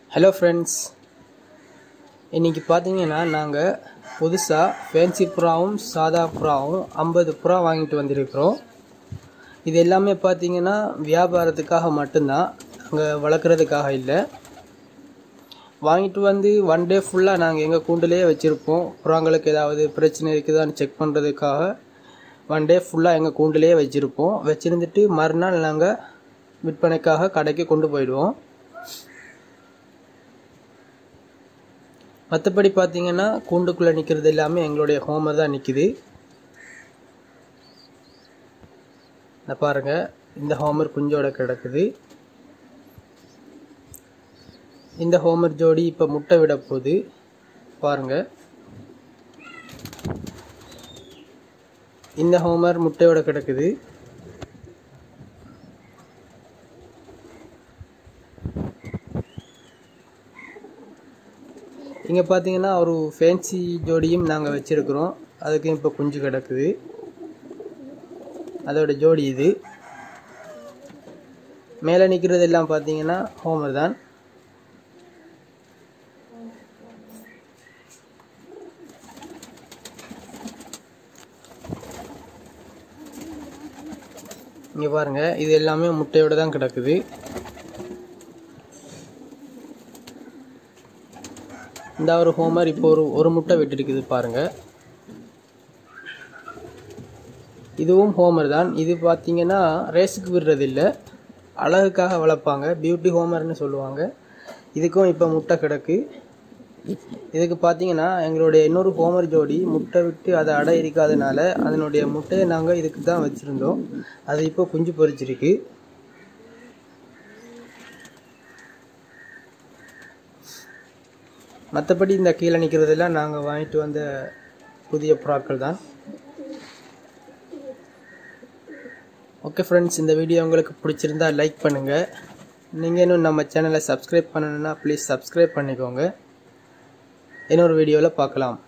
hello friends இன்றைக்கி பார்த்தீங்கன்னா நாங்கள் புதுசாக ஃபேன்சி புறாவும் சாதா புறாவும் ஐம்பது புறா வாங்கிட்டு வந்திருக்கிறோம் இது எல்லாமே பார்த்தீங்கன்னா வியாபாரத்துக்காக மட்டும்தான் நாங்கள் வளர்க்குறதுக்காக இல்லை வாங்கிட்டு வந்து ஒன் டே ஃபுல்லாக நாங்கள் எங்கள் கூண்டுலேயே வச்சுருப்போம் புறாங்களுக்கு ஏதாவது பிரச்சனை இருக்குதான்னு செக் பண்ணுறதுக்காக ஒன் டே ஃபுல்லாக எங்கள் கூண்டுலேயே வச்சுருப்போம் வச்சுருந்துட்டு மறுநாள் நாங்கள் விற்பனைக்காக கடைக்கு கொண்டு போயிடுவோம் மற்றபடி பார்த்தீங்கன்னா கூண்டுக்குள்ளே நிற்கிறது எல்லாமே எங்களுடைய ஹோமர் தான் நிற்கிது இந்த பாருங்க இந்த ஹோமர் குஞ்சோட கிடக்குது இந்த ஹோமர் ஜோடி இப்போ முட்டை விட போகுது பாருங்க இந்த ஹோமர் முட்டையோட கிடக்குது இங்கே பார்த்தீங்கன்னா ஒரு ஃபேன்சி ஜோடியும் நாங்கள் வச்சுருக்குறோம் அதுக்கும் இப்போ குஞ்சு கிடக்குது அதோட ஜோடி இது மேலே நிற்கிறது எல்லாம் பார்த்தீங்கன்னா ஹோமர் தான் இங்கே பாருங்க இது எல்லாமே முட்டையோட தான் கிடக்குது இந்த ஒரு ஹோமர் இப்போ ஒரு ஒரு முட்டை விட்டுருக்குது பாருங்க இதுவும் ஹோமர் தான் இது பார்த்தீங்கன்னா ரேஸுக்கு விடுறது இல்லை அழகுக்காக வளர்ப்பாங்க பியூட்டி ஹோமர்னு சொல்லுவாங்க இதுக்கும் இப்போ முட்டை கிடக்கு இதுக்கு பார்த்தீங்கன்னா எங்களுடைய இன்னொரு ஹோமர் ஜோடி முட்டை விட்டு அதை அடை இருக்காதனால அதனுடைய முட்டையை நாங்கள் இதுக்கு தான் வச்சுருந்தோம் அது இப்போ குஞ்சு பொரிச்சிருக்கு மற்றபடி இந்த கீழே நிற்கிறதெல்லாம் நாங்கள் வாங்கிட்டு வந்த புதிய புறாக்கள் தான் ஓகே ஃப்ரெண்ட்ஸ் இந்த வீடியோ உங்களுக்கு பிடிச்சிருந்தா லைக் பண்ணுங்கள் நீங்கள் இன்னும் நம்ம சேனலை சப்ஸ்கிரைப் பண்ணணுன்னா ப்ளீஸ் சப்ஸ்கிரைப் பண்ணிக்கோங்க இன்னொரு வீடியோவில் பார்க்கலாம்